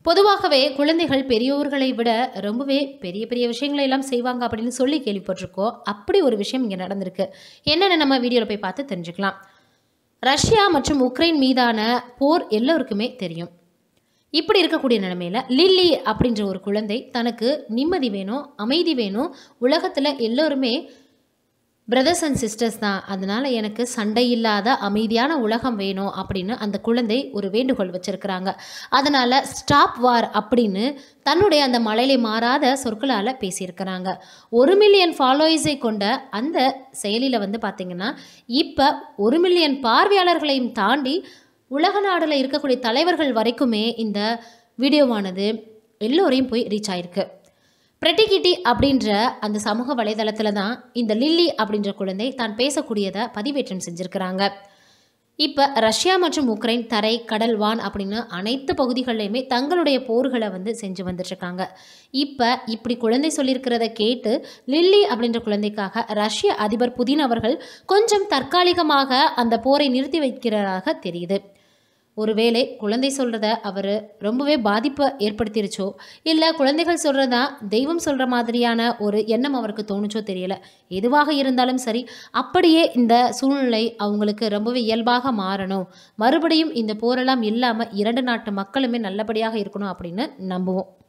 பொதுவாகவே குழந்தைகள் பெரியோர்களை விட ரொம்பவே பெரிய பெரிய விஷயங்களை எல்லாம் செய்வாங்க அப்படின்னு சொல்லி கேள்விப்பட்டிருக்கோம் அப்படி ஒரு விஷயம் இங்கே நடந்திருக்கு என்னென்னு நம்ம வீடியோவில் போய் பார்த்து தெரிஞ்சுக்கலாம் ரஷ்யா மற்றும் உக்ரைன் மீதான போர் எல்லோருக்குமே தெரியும் இப்படி இருக்கக்கூடிய நிலைமையில லில்லி அப்படின்ற ஒரு குழந்தை தனக்கு நிம்மதி வேணும் அமைதி வேணும் உலகத்தில் எல்லோருமே பிரதர்ஸ் அண்ட் சிஸ்டர்ஸ் தான் அதனால் எனக்கு சண்டை இல்லாத அமைதியான உலகம் வேணும் அப்படின்னு அந்த குழந்தை ஒரு வேண்டுகோள் வச்சுருக்கிறாங்க அதனால் ஸ்டாப் வார் அப்படின்னு தன்னுடைய அந்த மலையிலே மாறாத சொற்களால் பேசியிருக்கிறாங்க ஒரு மில்லியன் ஃபாலோயர்ஸை கொண்ட அந்த செயலியில் வந்து பார்த்திங்கன்னா இப்போ ஒரு மில்லியன் பார்வையாளர்களையும் தாண்டி உலக நாடில் இருக்கக்கூடிய தலைவர்கள் வரைக்குமே இந்த வீடியோவானது எல்லோரையும் போய் ரீச் ஆயிருக்கு பிரெட்டிகிட்டி அப்படின்ற அந்த சமூக வலைதளத்தில் தான் இந்த லில்லி அப்படின்ற குழந்தை தான் பேசக்கூடியதை பதிவேற்றம் செஞ்சுருக்கிறாங்க இப்போ ரஷ்யா மற்றும் உக்ரைன் தரை கடல் வான் அப்படின்னு அனைத்து பகுதிகளிலையுமே தங்களுடைய போர்களை வந்து செஞ்சு வந்துட்டுருக்காங்க இப்போ இப்படி குழந்தை சொல்லியிருக்கிறத கேட்டு லில்லி அப்படின்ற குழந்தைக்காக ரஷ்ய அதிபர் புதின் அவர்கள் கொஞ்சம் தற்காலிகமாக அந்த போரை நிறுத்தி வைக்கிறதாக தெரியுது ஒருவேளை குழந்தை சொல்கிறத அவர் ரொம்பவே பாதிப்பை ஏற்படுத்திருச்சோ இல்லை குழந்தைகள் சொல்கிறதா தெய்வம் சொல்கிற மாதிரியான ஒரு எண்ணம் அவருக்கு தோணுச்சோ தெரியல எதுவாக இருந்தாலும் சரி அப்படியே இந்த சூழ்நிலை அவங்களுக்கு ரொம்பவே இயல்பாக மாறணும் மறுபடியும் இந்த போரெல்லாம் இல்லாமல் இரண்டு நாட்டு மக்களுமே நல்லபடியாக இருக்கணும் அப்படின்னு நம்புவோம்